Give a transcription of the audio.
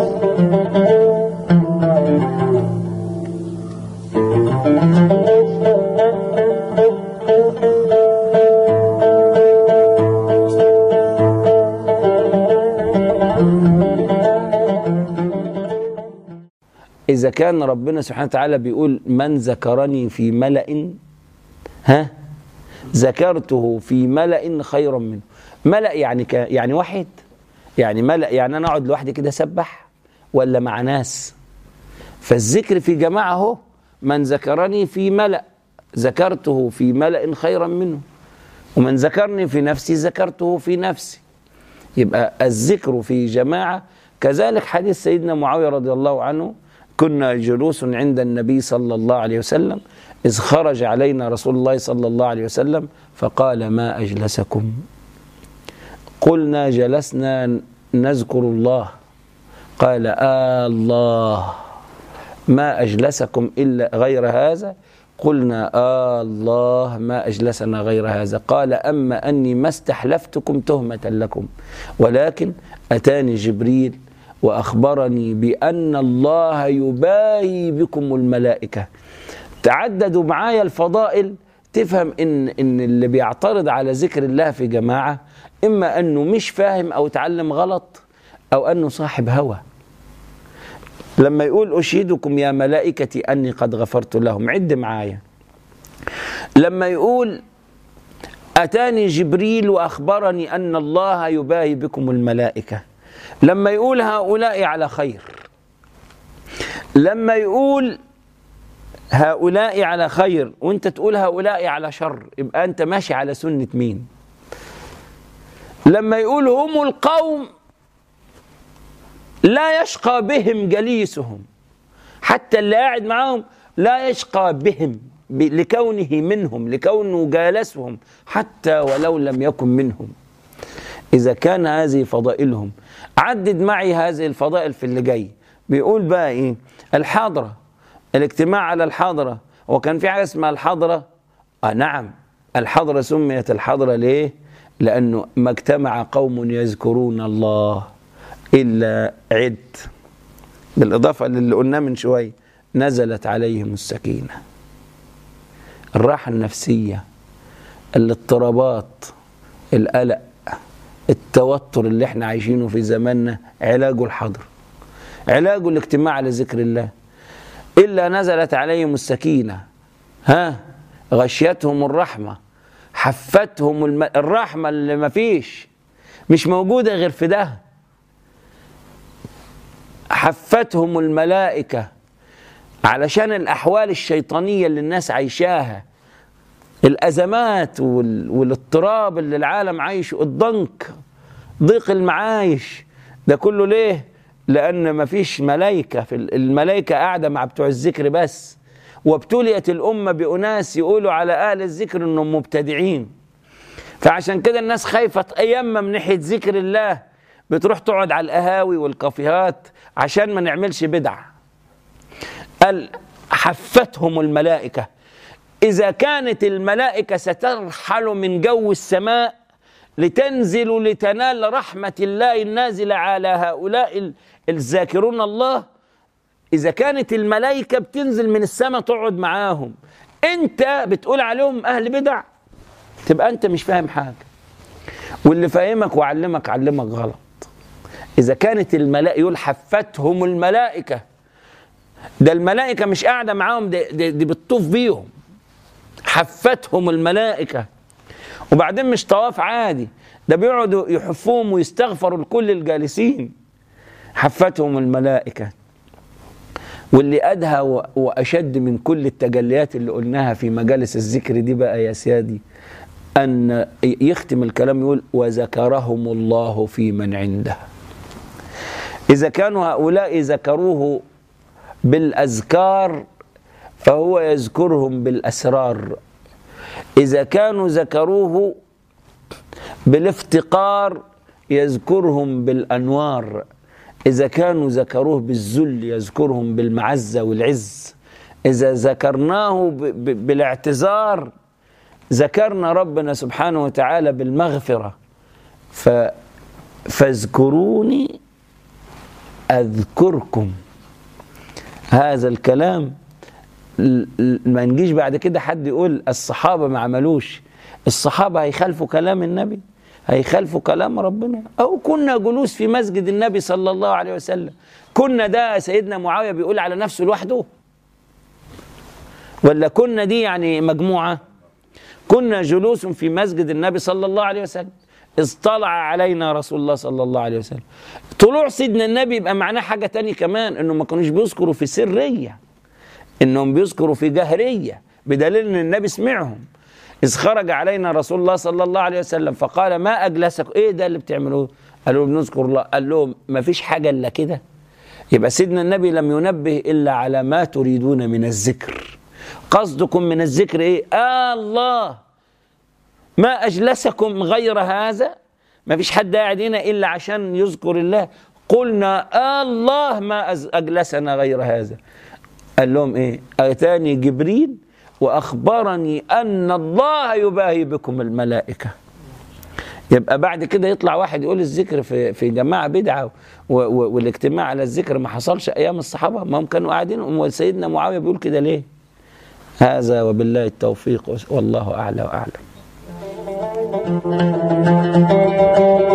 إذا كان ربنا سبحانه وتعالى بيقول من ذكرني في ملأ ها ذكرته في ملأ خيرا منه ملأ يعني ك... يعني واحد يعني ملأ يعني أنا أقعد لوحدي كده أسبح ولا مع ناس فالذكر في جماعة اهو من ذكرني في ملأ ذكرته في ملأ خيرا منه ومن ذكرني في نفسي ذكرته في نفسي يبقى الذكر في جماعة كذلك حديث سيدنا معاوية رضي الله عنه كنا جلوس عند النبي صلى الله عليه وسلم إذ خرج علينا رسول الله صلى الله عليه وسلم فقال ما أجلسكم قلنا جلسنا نذكر الله قال آه الله ما أجلسكم إلا غير هذا قلنا آه الله ما أجلسنا غير هذا قال أما أني ما استحلفتكم تهمة لكم ولكن أتاني جبريل وأخبرني بأن الله يباهي بكم الملائكة تعددوا معايا الفضائل تفهم إن, إن اللي بيعترض على ذكر الله في جماعة إما أنه مش فاهم أو تعلم غلط أو أنه صاحب هوى لما يقول أشهدكم يا ملائكتي أني قد غفرت لهم عد معايا لما يقول أتاني جبريل وأخبرني أن الله يباهي بكم الملائكة لما يقول هؤلاء على خير لما يقول هؤلاء على خير وانت تقول هؤلاء على شر يبقى انت ماشي على سنة مين لما يقول هم القوم لا يشقى بهم جليسهم حتى اللي قاعد معاهم لا يشقى بهم لكونه منهم لكونه جالسهم حتى ولو لم يكن منهم إذا كان هذه فضائلهم عدد معي هذه الفضائل في اللي جاي بيقول بقى إيه الحاضرة الاجتماع على الحاضرة وكان في حاجة اسمها الحاضرة آه نعم الحضرة سميت الحضرة ليه لأنه ما اجتمع قوم يذكرون الله إلا عد بالإضافة للي قلناه من شوية نزلت عليهم السكينة الراحة النفسية الاضطرابات القلق التوتر اللي احنا عايشينه في زماننا علاجه الحضر علاجه الاجتماع على ذكر الله إلا نزلت عليهم السكينة ها غشيتهم الرحمة حفتهم الم... الرحمة اللي ما فيش مش موجودة غير في ده حفتهم الملائكة علشان الأحوال الشيطانية اللي الناس عايشاها الأزمات وال... والاضطراب اللي العالم عايشه الضنك ضيق المعايش ده كله ليه؟ لأن مفيش ملايكة في الملايكة قاعدة مع بتوع الذكر بس وابتليت الأمة بأناس يقولوا على أهل الذكر إنهم مبتدعين فعشان كده الناس خايفة تأيمم من ناحية ذكر الله بتروح تقعد على القهاوي والكافيهات عشان ما نعملش بدع قال حفتهم الملائكة إذا كانت الملائكة سترحل من جو السماء لتنزل لتنال رحمة الله النازلة على هؤلاء الذاكرون الله إذا كانت الملائكة بتنزل من السماء تقعد معاهم أنت بتقول عليهم أهل بدع تبقى أنت مش فاهم حاجة واللي فاهمك وعلمك علمك غلط إذا كانت الملائكة يقول حفتهم الملائكة ده الملائكة مش قاعدة معاهم دي, دي, دي بتطوف بيهم حفتهم الملائكة وبعدين مش طواف عادي ده بيقعدوا يحفوهم ويستغفروا لكل الجالسين حفتهم الملائكة واللي أدهى وأشد من كل التجليات اللي قلناها في مجالس الذكر دي بقى يا سيادي أن يختم الكلام يقول وذكرهم الله في من عنده إذا كانوا هؤلاء ذكروه بالأذكار فهو يذكرهم بالأسرار إذا كانوا ذكروه بالافتقار يذكرهم بالأنوار إذا كانوا ذكروه بالذل يذكرهم بالمعزة والعز إذا ذكرناه بالاعتذار ذكرنا ربنا سبحانه وتعالى بالمغفرة ف فاذكروني أذكركم هذا الكلام ما نجيش بعد كده حد يقول الصحابة ما عملوش الصحابة هيخالفوا كلام النبي هيخالفوا كلام ربنا أو كنا جلوس في مسجد النبي صلى الله عليه وسلم كنا ده سيدنا معاوية بيقول على نفسه لوحده ولا كنا دي يعني مجموعة كنا جلوس في مسجد النبي صلى الله عليه وسلم اطلع علينا رسول الله صلى الله عليه وسلم طلوع سيدنا النبي يبقى معناه حاجة تانية كمان انه ما كانوش بيذكروا في سرية انهم بيذكروا في جهرية بدليل ان النبي سمعهم إذ خرج علينا رسول الله صلى الله عليه وسلم فقال ما أجلسك إيه ده اللي بتعملوه قالوا بنذكر الله قال لهم ما فيش حاجة إلا كده يبقى سيدنا النبي لم ينبه إلا على ما تريدون من الذكر قصدكم من الذكر إيه آه الله ما أجلسكم غير هذا ما فيش حد قاعد هنا إلا عشان يذكر الله قلنا آه الله ما أجلسنا غير هذا قال لهم إيه أتاني جبريل وأخبرني أن الله يباهي بكم الملائكة يبقى بعد كده يطلع واحد يقول الذكر في في جماعه بدعه والاجتماع على الذكر ما حصلش ايام الصحابه ما هم كانوا قاعدين وسيدنا معاويه بيقول كده ليه؟ هذا وبالله التوفيق والله اعلى واعلم.